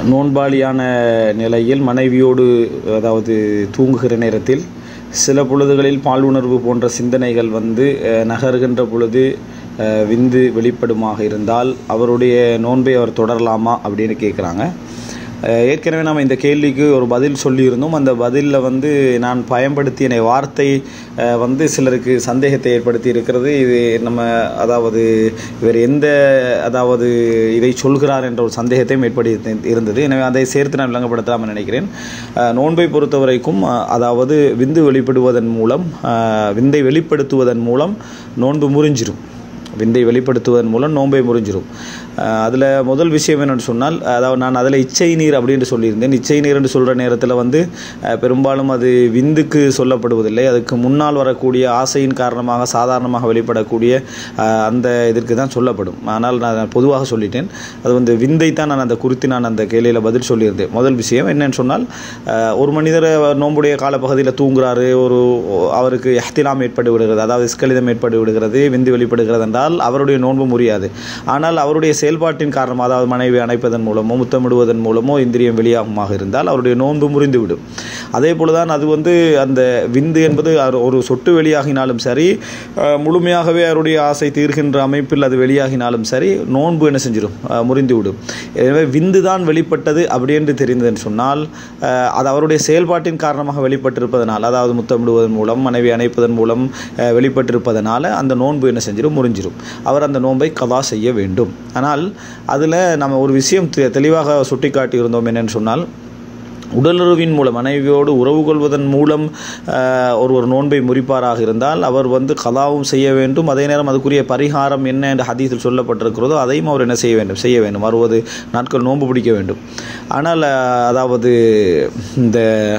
நோன்பாளியான நிலையில் மனைவியோடு அதாவது தூங்குகிற நேரத்தில் சில பொழுதுகளில் பாலுணர்வு போன்ற சிந்தனைகள் வந்து அஹ், நகர்கின்ற பொழுது அஹ், விந்து வெளிப்படுமாக இருந்தால் அவருடைய நோன்பை அவர் தொடரலாமா அப்படின்னு கேட்குறாங்க அஹ் ஏற்கனவே நம்ம இந்த கேள்விக்கு ஒரு பதில் சொல்லியிருந்தோம் அந்த பதிலில் வந்து நான் பயன்படுத்திய வார்த்தை அஹ், வந்து சிலருக்கு சந்தேகத்தை ஏற்படுத்தி இருக்கிறது இது நம்ம அதாவது இவர் எந்த அதாவது இதை சொல்கிறார் என்ற ஒரு சந்தேகத்தையும் ஏற்படுத்தி இருந்தது எனவே அதை சேர்த்து நான் விளங்கப்படுத்தாமல் நினைக்கிறேன் அஹ், நோன்பை பொறுத்த வரைக்கும் அஹ், அதாவது விந்து வெளிப்படுவதன் மூலம் அஹ், விந்தை வெளிப்படுத்துவதன் மூலம் நோன்பு முறிஞ்சிரும் விந்தை வெளிப்படுத்துவதன் மூலம் நோன்பை முறிஞ்சிரும் அதில் முதல் விஷயம் என்னென்னு சொன்னால் அதாவது நான் அதில் இச்சை நீர் அப்படின்னு சொல்லியிருந்தேன் இச்சை நீர் என்று சொல்கிற நேரத்தில் வந்து அஹ், பெரும்பாலும் அது விந்துக்கு சொல்லப்படுவதில்லை அதுக்கு முன்னால் வரக்கூடிய ஆசையின் காரணமாக சாதாரணமாக வெளிப்படக்கூடிய அஹ், அந்த இதற்கு தான் சொல்லப்படும் ஆனால் நான் பொதுவாக சொல்லிட்டேன் அது வந்து விந்தை தான் நான் அந்த குறித்து நான் அந்த கேள்வியில் பதில் சொல்லியிருந்தேன் முதல் விஷயம் என்னன்னு சொன்னால் அஹ், ஒரு மனிதர் நோன்புடைய காலப்பகுதியில் தூங்குறாரு ஒரு அவருக்கு எஹ்திலாம் ஏற்பட்டு விடுகிறது அதாவது இஸ்கலிதம் ஏற்பட்டு விடுகிறது விந்து வெளிப்படுகிறது என்றால் அவருடைய நோன்பு முறியாது ஆனால் அவருடைய செயல்பாட்டின் காரணமாக அதாவது மனைவி அணைப்பதன் மூலமோ முத்தமிடுவதன் மூலமோ இந்திரியம் வெளியாகுமாக இருந்தால் அவருடைய நோன்பு முறிந்துவிடும் அதே போல தான் அது வந்து அந்த விந்து என்பது அது ஒரு சொட்டு வெளியாகினாலும் சரி அஹ், முழுமையாகவே அவருடைய ஆசை தீர்கின்ற அமைப்பில் அது வெளியாகினாலும் சரி நோன்பு என்ன செஞ்சிடும் அஹ், முறிந்துவிடும் எனவே விந்து தான் வெளிப்பட்டது அப்படி என்று தெரிந்ததுன்னு சொன்னால் அஹ், அது அவருடைய செயல்பாட்டின் காரணமாக வெளிப்பட்டிருப்பதனால் அதாவது முத்தமிடுவதன் மூலம் மனைவி அணைப்பதன் மூலம் அஹ், வெளிப்பட்டிருப்பதனால அந்த நோன்பு என்ன செஞ்சிடும் முறிஞ்சிடும் அவர் அந்த நோன்பை கதா செய்ய வேண்டும் ஆனால் அதில் நம்ம ஒரு விஷயம் தெ- தெளிவாக சுட்டிக்காட்டி இருந்தோம் என்னன்னு சொன்னால் உடலுறவின் மூலம் மனைவியோடு உறவு கொள்வதன் மூலம் ஆஹ், ஒரு ஒரு நோன்பை முறிப்பாராக இருந்தால் அவர் வந்து கலாவும் செய்ய வேண்டும் அதே நேரம் அதுக்குரிய பரிகாரம் என்ன என்று ஹதீஸில் சொல்லப்பட்டிருக்கிறதோ அதையும் அவர் என்ன செய்ய வேண்டும் செய்ய வேண்டும் அறுபது நாட்கள் நோன்பு பிடிக்க வேண்டும் ஆனால் ஆஹ், அதாவது இந்த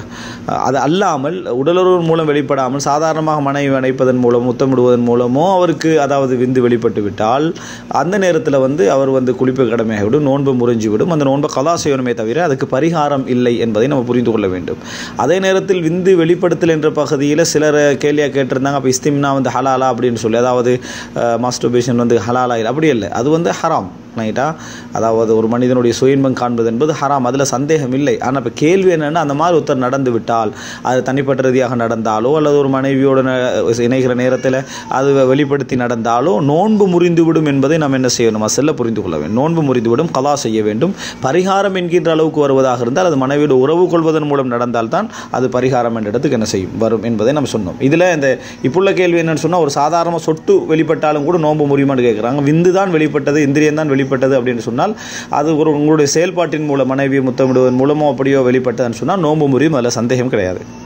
அது அல்லாமல் உடலுறவு மூலம் வெளிப்படாமல் சாதாரணமாக மனைவி அணைப்பதன் மூலம் முத்தமிடுவதன் மூலமோ அவருக்கு அதாவது விந்து வெளிப்பட்டு விட்டால் அந்த நேரத்தில் வந்து அவர் வந்து குளிப்பு கடமையாகிவிடும் நோன்பு முறிஞ்சு விடும் அந்த நோன்பை கலா செய்யணுமே தவிர அதுக்கு பரிகாரம் இல்லை என்பதை நம்ம புரிந்து கொள்ள வேண்டும் அதே நேரத்தில் விந்து வெளிப்படுத்தல் என்ற பகுதியில் சிலர் கேள்வியாக கேட்டிருந்தாங்க அப்போ இஸ்திம்னா வந்து ஹலாலா அப்படின்னு சொல்லி அதாவது மாஸ்டர்பேஷன் வந்து ஹலாலா இல்லை அப்படி இல்லை அது வந்து ஹராம் ரைட்டா அதாவது ஒரு மனிதனுடைய சுயன்பம் காண்பது என்பது ஹராம் அதில் சந்தேகம் இல்லை ஆனால் இப்போ கேள்வி என்னென்னா அந்த மாதிரி ஒருத்தர் நடந்து விட்டால் அது தனிப்பட்ட ரீதியாக நடந்தாலோ அல்லது ஒரு மனைவியோடு ந- இணைகிற நேரத்தில் அது வெளிப்படுத்தி நடந்தாலோ நோன்பு முறிந்துவிடும் என்பதை நாம் என்ன செய்யணும் அசல்ல புரிந்து கொள்ள வேண்டும் நோன்பு முறிந்துவிடும் கலா செய்ய வேண்டும் பரிகாரம் என்கின்ற அளவுக்கு வருவதாக இருந்தால் அது மனைவியோடு உறவு கொள்வதன் மூலம் நடந்தால்தான் அது பரிகாரம் என்ற இடத்துக்கு என்ன செய்யும் வரும் என்பதை நம்ம சொன்னோம் இதில் இந்த இப்புள்ள கேள்வி என்னன்னு சொன்னால் ஒரு சாதாரண சொட்டு வெளிப்பட்டாலும் கூட நோன்பு முறியுமான்னு கேட்குறாங்க விந்து தான் வெளிப்பட்டது இந்திரியம் தான் வெளிப்பட்டது அப்படின்னு சொன்னால் அது ஒரு உங்களுடைய செயல்பாட்டின் மூலம் மனைவியை முத்தமிடுவதன் மூலமோ அப்படியோ வெளிப்பட்டதுன்னு சொன்னால் நோன்பு முறியும் அதில் சந்தேகம் கிடையாது